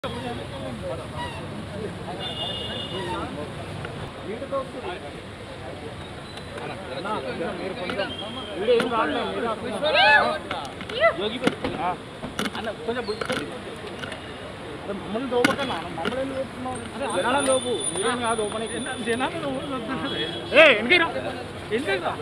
మమ్మల్ని దోపకన్నా మమ్మల్ని జనాలను దోపు మీరేం కాదు ఓపెన్ జనాలను ఏ ఎందుకైనా ఎందుకైనా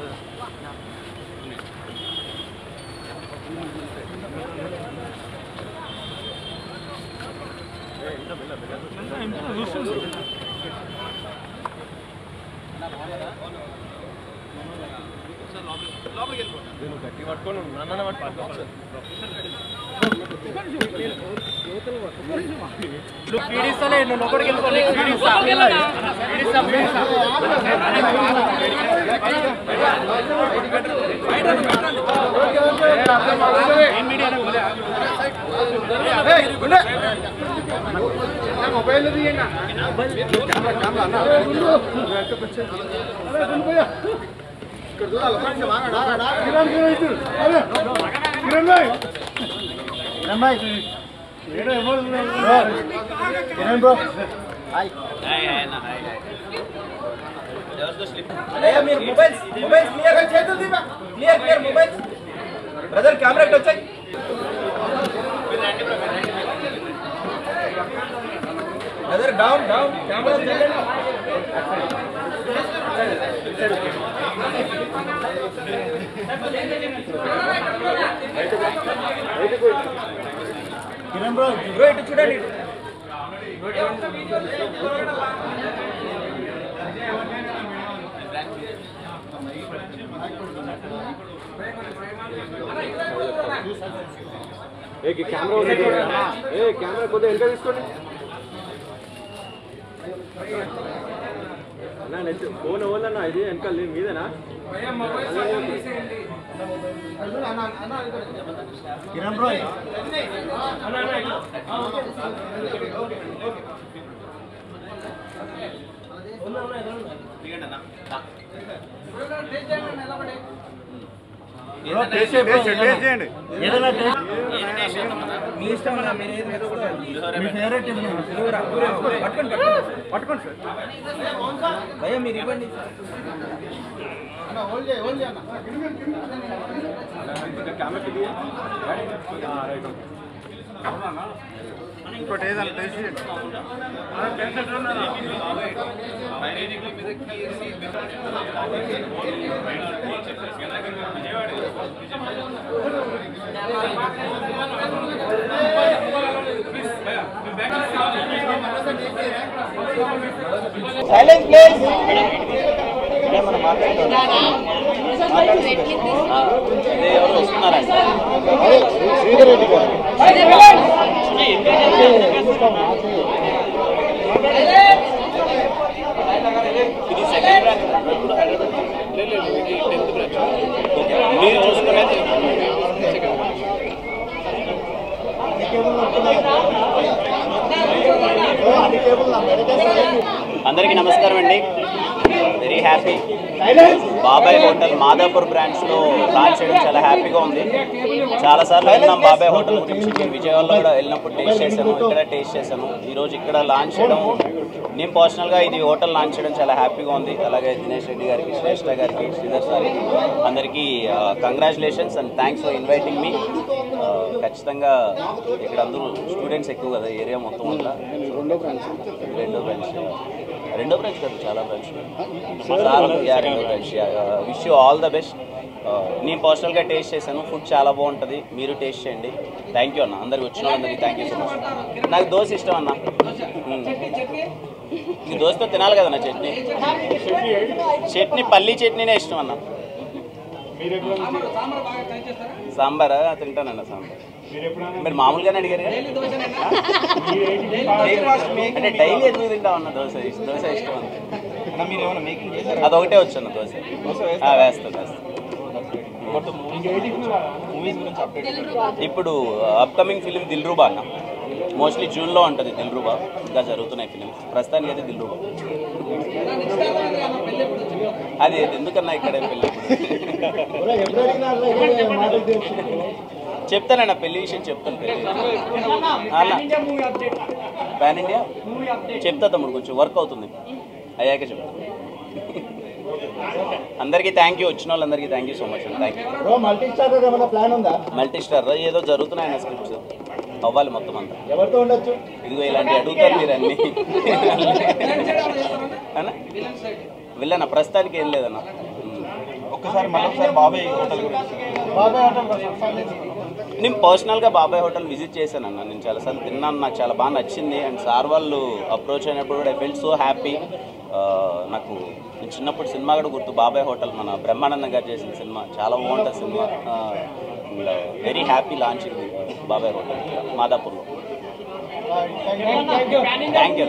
పీడిస్తలే నువ్వు ఒకటికి వెళ్ళిపోయి పీడిస్తా పీడిస్తా పీడిస్తా ఏం మీడియా మొబైల్ అయ్యా మీరు మొబైల్స్ మొబైల్స్ క్లియర్ గా చేతులు Deepa clear clear mobiles brother camera ఇటు వచ్చాయి brother down down camera bro ఇటు చూడండి ఇటు. కెమెరా ఏ కెమెరా కొద్దిగా వెనక తీసుకోండి అన్నా నెట్ ఫోన్ ఎవరిదన్నా ఇది వెనకాల లేదు, మీదేనా మీ ఇష్టం అన్న మీరు ఏది పట్టుకోండి పట్టుకోండి సార్ భయ్యా మీరు ఇవ్వండి కెమెరా క్లియర్ ఇంకోటి ఏదన్నా టేస్ట్ చేయండి. సైలెన్స్ ప్లీజ్ అందరికీ నమస్కారం అండి very happy Babai hotel Madhapur branch లో లాంచ్ చేయడం చాలా హ్యాపీగా ఉంది చాలా సార్లు వెళ్ళినాం బాబాయ్ హోటల్ గురించి నేను విజయవాడలో కూడా వెళ్ళినప్పుడు టేస్ట్ చేశాను ఇక్కడ టేస్ట్ చేశాను ఈ రోజు ఇక్కడ లాంచ్ చేయడం నేను పర్సనల్ గా ఇది హోటల్ లాంచ్ చేయడం చాలా హ్యాపీగా ఉంది అలాగే దినేష్ రెడ్డి గారికి శ్రేష్ఠ గారికి శ్రీధర్ సార్కి అందరికీ congratulations and thanks for inviting మీ ఖచ్చితంగా ఇక్కడ అందరూ స్టూడెంట్స్ ఎక్కువ కదా ఏరియా మొత్తం అంతా రెండో బ్రాంచ్ రెండో బ్రాంచ్ రెండో బ్రాంచ్ కాదు చాలా బ్రాంచ్ రెండో branch wish you all the best నేను పర్సనల్గా టేస్ట్ చేశాను ఫుడ్ చాలా బాగుంటుంది మీరు టేస్ట్ చేయండి థ్యాంక్ యూ అన్న అందరికి వచ్చిన వాళ్ళందరికీ థ్యాంక్ యూ సో మచ్ నాకు దోశ ఇష్టం అన్న మ్మ్. ఈ దోశతో తినాలి కదా నా చట్నీ చట్నీ పల్లీ చట్నీనే ఇష్టం అన్న సాంబారా తింటానన్న సాంబార్ మీరు మామూలుగానే అడిగారు కదా? అంటే డైలీ ఎందుకు తింటామన్న దోశ ఇష్టం దోశ ఇష్టం అంతే మీరు ఏమైనా మేకింగ్ చేశారా అదొకటే వచ్చన్న దోశ ఆ, వేస్తాను వేస్తాను మూవీస్ గురించి అప్డేట్ ఇప్పుడు అప్కమింగ్ ఫిలిం దిల్ రూబా అన్న మోస్ట్లీ జూన్లో ఉంటుంది దిల్ రూబా ఇంకా జరుగుతున్నాయి ఫిలిమ్స్ ప్రస్తుతానికి అయితే దిల్ రూబా అది ఎందుకన్నా ఇక్కడే పెళ్ళి చెప్తానన్న పెళ్లి విషయం చెప్తాను పెళ్లి అన్న పాన్ ఇండియా చెప్తా తమ్ముడు కొంచెం వర్క్ అవుతుంది అయ్యాక చెప్తా అందరికీ థ్యాంక్ యూ వచ్చిన వాళ్ళందరికీ thank you so much thank you multi star ఏమైనా ప్లాన్ ఉందా మల్టీ స్టార్ ఏదో జరుగుతున్నాయి స్క్రిప్ట్స్ అవ్వాలి మొత్తం అంతా ఎవరితో ఉండొచ్చు ఇదిగో ఇలాంటి అడుగుతారు మీరు అన్ని అన్నా వెళ్ళానా ప్రస్తుతానికి ఏం లేదన్నా ఒక్కసారి మరొకసారి బాబాయ్ హోటల్ గురించి బాబాయ్ హోటల్ నేను పర్సనల్గా బాబాయ్ హోటల్ విజిట్ చేశానన్న నేను చాలాసార్లు తిన్నాను నాకు చాలా బాగా నచ్చింది అండ్ సార్ వాళ్ళు అప్రోచ్ అయినప్పుడు కూడా ఐ ఫెల్ట్ సో హ్యాపీ నాకు నేను చిన్నప్పుడు సినిమా కూడా గుర్తు బాబాయ్ హోటల్ మన బ్రహ్మానందం గారు చేసిన సినిమా చాలా బాగుంటుంది cinema and very happy launch ఇది బాబాయ్ హోటల్ మాదాపూర్లో థ్యాంక్ యూ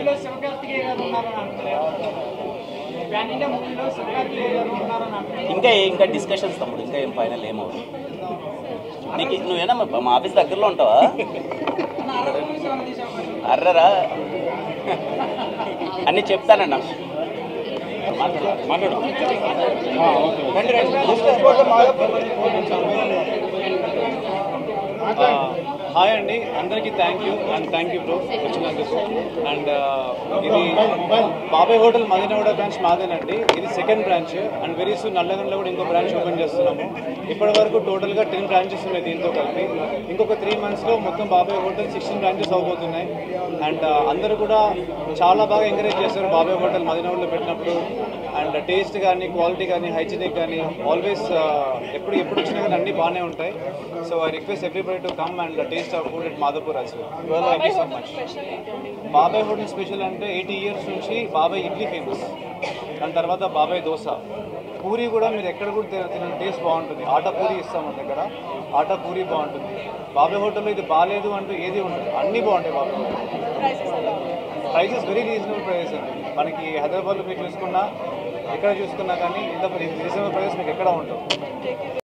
ఇంకా ఇంకా డిస్కషన్స్ తమ్ముడు ఇంకా ఏం ఫైనల్ ఏమవుతుంది నీకు నువ్వేనా మా- మా ఆఫీస్ దగ్గరలో ఉంటావా అర్రరా అన్నీ చెప్తానన్నా మాట్లాడు హాయ్ అండి అందరికీ thank you and thank you bro వచ్చినందుకు అండ్ ఇది బాబాయ్ హోటల్ మదనగూడ బ్రాంచ్ మాదేనండి ఇది second branch and very soon నల్లగొండలో కూడా ఇంకో బ్రాంచ్ ఓపెన్ చేస్తున్నాము ఇప్పటి వరకు టోటల్గా టెన్ బ్రాంచెస్ ఉన్నాయి దీంతో కలిపి ఇంకొక త్రీ మంత్స్లో మొత్తం బాబాయ్ హోటల్ సిక్స్టీన్ బ్రాంచెస్ అవబోతున్నాయి అండ్ అందరూ కూడా చాలా బాగా ఎంకరేజ్ చేస్తారు బాబాయ్ హోటల్ మదనగూడలో పెట్టినప్పుడు అండ్ టేస్ట్ కానీ క్వాలిటీ కానీ హైజీనిక్ కానీ ఆల్వేస్ ఎప్పుడు ఎప్పుడు వచ్చినా కానీ అన్నీ బాగానే ఉంటాయి so I request everybody to come and taste of food at Madhavapur us thank you so much Babai hotel special అంటే ఎయిటీ ఇయర్స్ నుంచి బాబాయ్ ఇడ్లీ ఫేమస్ దాని తర్వాత బాబాయ్ దోశ పూరి కూడా మీరు ఎక్కడ కూడా తిన- తిన టేస్ట్ బాగుంటుంది ఆటా పూరి ఇస్తాం మన దగ్గర ఆటా పూరి బాగుంటుంది బాబాయ్ హోటల్లో ఇది బాగాలేదు అంటూ ఏది ఉండదు అన్నీ బాగుంటాయి Babai hotel prices very reasonable prices అండి మనకి హైదరాబాద్లో మీరు చూసుకున్నా ఎక్కడ చూసుకున్నా కానీ ఇంత రీజనబుల్ ప్రైసెస్ మీకు ఎక్కడ ఉండవు